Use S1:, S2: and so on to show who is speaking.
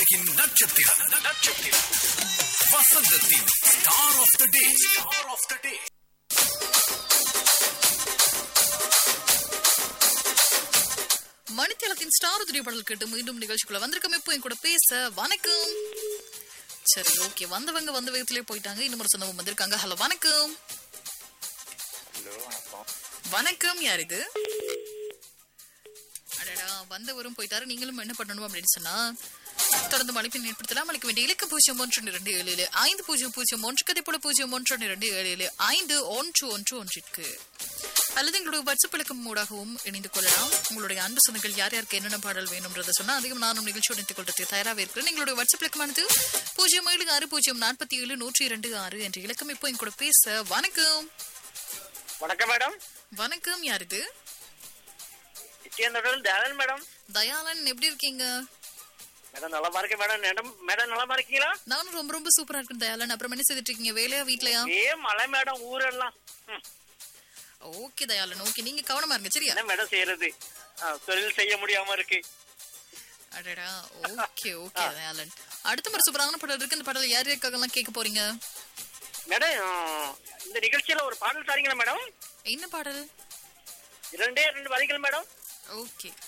S1: உலகின் நட்சத்திரம் நட்சத்திரம் வசந்தத்தின் star of the day star of the day
S2: மணித்தளத்தின் ஸ்டார் உதிரி பாடல் கேட்டு மீண்டும் நிகழ்ச்சிக்குள்ள வந்திருக்கோம் இப்போ என் கூட பேச வணக்கம் சரி ஓகே வந்தவங்க வந்த வேகத்திலே போயிட்டாங்க இன்னும் ஒரு சொந்தமும் வந்திருக்காங்க ஹலோ வணக்கம்
S3: ஹலோ வணக்கம்
S2: வணக்கம் யார் இது அடடா வந்தவரும் போயிட்டாரு நீங்களும் என்ன பண்ணணும் அப்படின்னு சொன்னா தொடர்ந்து மழைப்பின் ஏற்படுத்தலாம் அளிக்க வேண்டிய இலக்க பூஜ்ஜியம் ஒன்று இரண்டு ஏழு ஏழு ஐந்து பூஜ்ஜியம் பூஜ்ஜியம் ஒன்று கதை போல பூஜ்ஜியம் ஒன்று இரண்டு ஏழு ஏழு ஐந்து ஒன்று ஒன்று ஒன்றிற்கு அல்லது எங்களுடைய வாட்ஸ்அப் இலக்கம் மூடாகவும் இணைந்து கொள்ளலாம் உங்களுடைய அன்பு சொந்தங்கள் யார் யாருக்கு என்னென்ன பாடல் வேணும்ன்றதை சொன்னா அதிகம் நானும் நிகழ்ச்சி இணைத்துக் கொள்றதுக்கு தயாராக இருக்கிறேன் எங்களுடைய வாட்ஸ்அப் இலக்கமானது பூஜ்ஜியம் ஏழு ஆறு பூஜ்ஜியம் நாற்பத்தி ஏழு நூற்றி இரண்டு ஆறு என்ற இலக்கம் இப்போ என் கூட பேச வணக்கம்
S3: வணக்கம் மேடம்
S2: வணக்கம் யார் இது
S3: நிச்சயந்தோடல் தயாளன் மேடம்
S2: தயாளன் எப்படி இருக்கீங்க
S3: மேடம் நலமா இருக்கேன் மேடம் மேடம் மேடம் நலமா இருக்கீங்களா
S2: நானும் ரொம்ப ரொம்ப சூப்பரா இருக்கேன் தயாளன் அப்புறம் என்ன செய்துட்டு இருக்கீங்க வேலையா வீட்லயா
S3: ஏ மலை மேடம் ஊரெல்லாம் ம்,
S2: ஓகே தயாளன் ஓகே நீங்க கவனமா இருங்க சரியா
S3: என்ன மேடம் செய்யறது ஆ, தொழில் செய்ய முடியாம இருக்கு
S2: அடடா ஓகே ஓகே தயாளன் அடுத்த ஒரு சூப்பரான பாடல் இருக்கு இந்த பாடல் யார் யாருக்காகலாம் கேட்க போறீங்க
S3: மேடம் ஆ, இந்த நிகழ்ச்சியில ஒரு பாடல் தாரீங்களா மேடம்
S2: என்ன பாடல்
S3: இரண்டே ரெண்டு வரிகள் மேடம்
S2: ஓகே